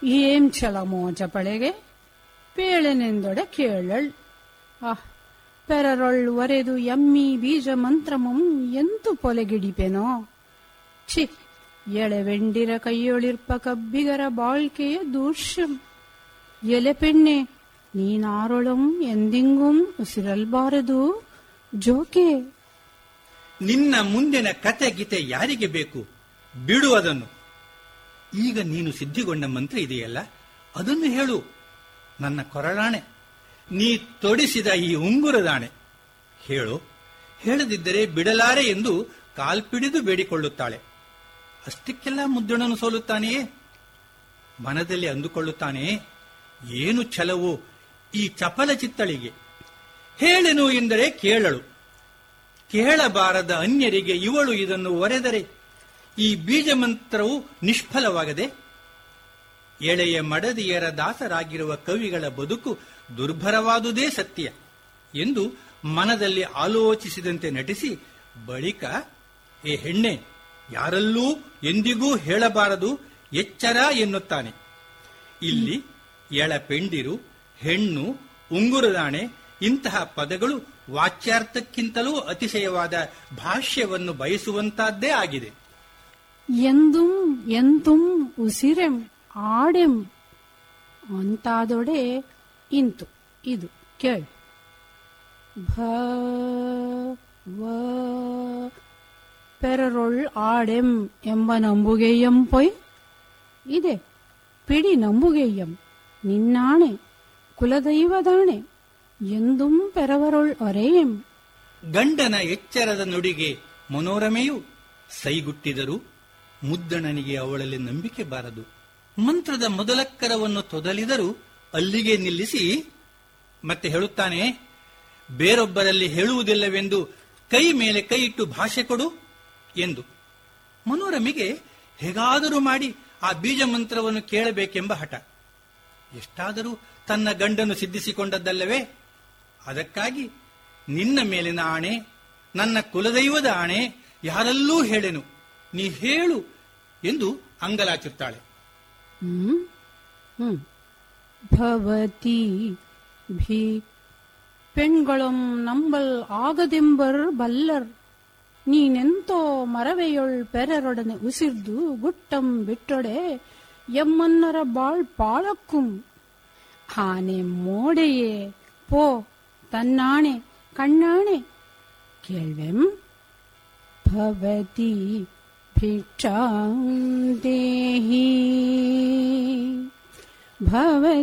ಏಂ ಛಲಮೋ ಚಪಳೆಗೆ ಪೇಳೆನೆಂದೊಡೆ ಕೇಳಳ್ ಆಹ್ ಪೆರರೊಳ್ ಒರೆದು ಎಮ್ಮಿ ಬೀಜ ಮಂತ್ರಮಂ ಎಂತು ಪೊಲೆಗಿಡಿಪೆನೋ ಛಿ ಎಳೆವೆಂಡಿರ ಕೈಯೊಳಿರ್ಪ ಕಬ್ಬಿಗರ ಬಾಳ್ಕೆಯ ದೂಷ್ಯಂ ಎಲೆ ಪೆಣ್ಣೆ ನೀನಾರೊಳಂ ಎಂದಿಂಗುಂ ಉಸಿರಲ್ಬಾರದು ಜೋಕೆ ನಿನ್ನ ಮುಂದಿನ ಕತೆ ಗೀತೆ ಯಾರಿಗೆ ಬೇಕು ಬಿಡು ಅದನ್ನು ಈಗ ನೀನು ಸಿದ್ಧಿಗೊಂಡ ಮಂತ್ರ ಇದೆಯಲ್ಲ ಅದನ್ನು ಹೇಳು ನನ್ನ ಕೊರಳಾಣೆ ನೀ ತೊಡಿಸಿದ ಈ ಉಂಗುರದಾಣೆ ಹೇಳು ಹೇಳದಿದ್ದರೆ ಬಿಡಲಾರೆ ಎಂದು ಕಾಲ್ಪಿಡಿದು ಬೇಡಿಕೊಳ್ಳುತ್ತಾಳೆ ಅಷ್ಟಕ್ಕೆಲ್ಲ ಮುದ್ದಣನು ಸೋಲುತ್ತಾನೆಯೇ ಮನದಲ್ಲಿ ಅಂದುಕೊಳ್ಳುತ್ತಾನೆ ಏನು ಛಲವು ಈ ಚಪಲ ಚಿತ್ತಳಿಗೆ ಹೇಳೆನು ಎಂದರೆ ಕೇಳಳು ಕೇಳಬಾರದ ಅನ್ಯರಿಗೆ ಇವಳು ಇದನ್ನು ಒರೆದರೆ ಈ ಬೀಜ ಮಂತ್ರವು ನಿಷ್ಫಲವಾಗದೆ ಎಳೆಯ ಮಡದಿಯರ ದಾಸರಾಗಿರುವ ಕವಿಗಳ ಬದುಕು ದುರ್ಭರವಾದುದೇ ಸತ್ಯ ಎಂದು ಮನದಲ್ಲಿ ಆಲೋಚಿಸಿದಂತೆ ನಟಿಸಿ ಬಳಿಕ ಏ ಹೆಣ್ಣೆ ಯಾರಲ್ಲೂ ಎಂದಿಗೂ ಹೇಳಬಾರದು ಎಚ್ಚರ ಎನ್ನುತ್ತಾನೆ ಇಲ್ಲಿ ಎಳಪೆಂಡಿರು ಹೆಣ್ಣು ಉಂಗುರದಾಣೆ ಇಂತಹ ಪದಗಳು ವಾಚ್ಯಾರ್ಥಕ್ಕಿಂತಲೂ ಅತಿಶಯವಾದ ಭಾಷ್ಯವನ್ನು ಬಯಸುವಂತಹದ್ದೇ ಆಗಿದೆ ಎಂದುಂ ಎಂತುಂ ಉಸಿರೆಂ ಆಡೆಂ ಅಂತಾದೊಡೆ ಇಂತು ಇದು ಕೇಳು ಭ ವ ಪೆರರೊಳ್ ಆಡೆಂ ಎಂಬ ನಂಬುಗೆಯ್ಯಂ ಪೊಯ್ ಇದೆ ಪಿಡಿ ನಂಬುಗೆಯ್ಯಂ ನಿನ್ನಾಣೆ ಕುಲದೈವದಾಣೆ ಎಂದುಂ ಪೆರವರೊಳ್ ಒರೆಯಂ ಗಂಡನ ಎಚ್ಚರದ ನುಡಿಗೆ ಮನೋರಮೆಯು ಸೈಗುಟ್ಟಿದರೂ ಮುದ್ದಣನಿಗೆ ಅವಳಲ್ಲಿ ನಂಬಿಕೆ ಬಾರದು ಮಂತ್ರದ ಮೊದಲಕ್ಕರವನ್ನು ತೊದಲಿದರೂ ಅಲ್ಲಿಗೆ ನಿಲ್ಲಿಸಿ ಮತ್ತೆ ಹೇಳುತ್ತಾನೆ ಬೇರೊಬ್ಬರಲ್ಲಿ ಹೇಳುವುದಿಲ್ಲವೆಂದು ಕೈ ಮೇಲೆ ಕೈ ಇಟ್ಟು ಭಾಷೆ ಕೊಡು ಎಂದು ಮನೋರಮೆಗೆ ಹೇಗಾದರೂ ಮಾಡಿ ಆ ಬೀಜ ಮಂತ್ರವನ್ನು ಕೇಳಬೇಕೆಂಬ ಹಠ ಎಷ್ಟಾದರೂ ತನ್ನ ಗಂಡನು ಸಿದ್ಧಿಸಿಕೊಂಡದ್ದಲ್ಲವೇ ಅದಕ್ಕಾಗಿ ನಿನ್ನ ಮೇಲಿನ ಆಣೆ ನನ್ನ ಕುಲದೈವದ ಆಣೆ ಯಾರಲ್ಲೂ ಹೇಳೆನು ನೀ ಹೇಳು ಎಂದು ಅಂಗಲಾಚುತ್ತಾಳೆ ಹ್ಮ್ ಹ್ಮ್ ಭವತಿ ಭಿ பெண்களும் நம்பல் ஆகதெம்பர் பல்லர் ನೀನೆಂತೋ ಮರವೆಯೊಳ್ ಪೆರರೊಡನೆ ಉಸಿರ್ದು ಗುಟ್ಟಂ ಬಿಟ್ಟೊಡೆ ಎಮ್ಮನ್ನರ ಬಾಳ್ ಪಾಳಕ್ಕುಂ ಆನೆ ಮೋಡೆಯೇ ಪೋ ತನ್ನಾಣೆ ಕಣ್ಣಾಣೆ ಕೇಳ್ವೆಂ ಭವತಿ ಭಿಕ್ಷಾಂ ದೇಹಿ ಭವತಿ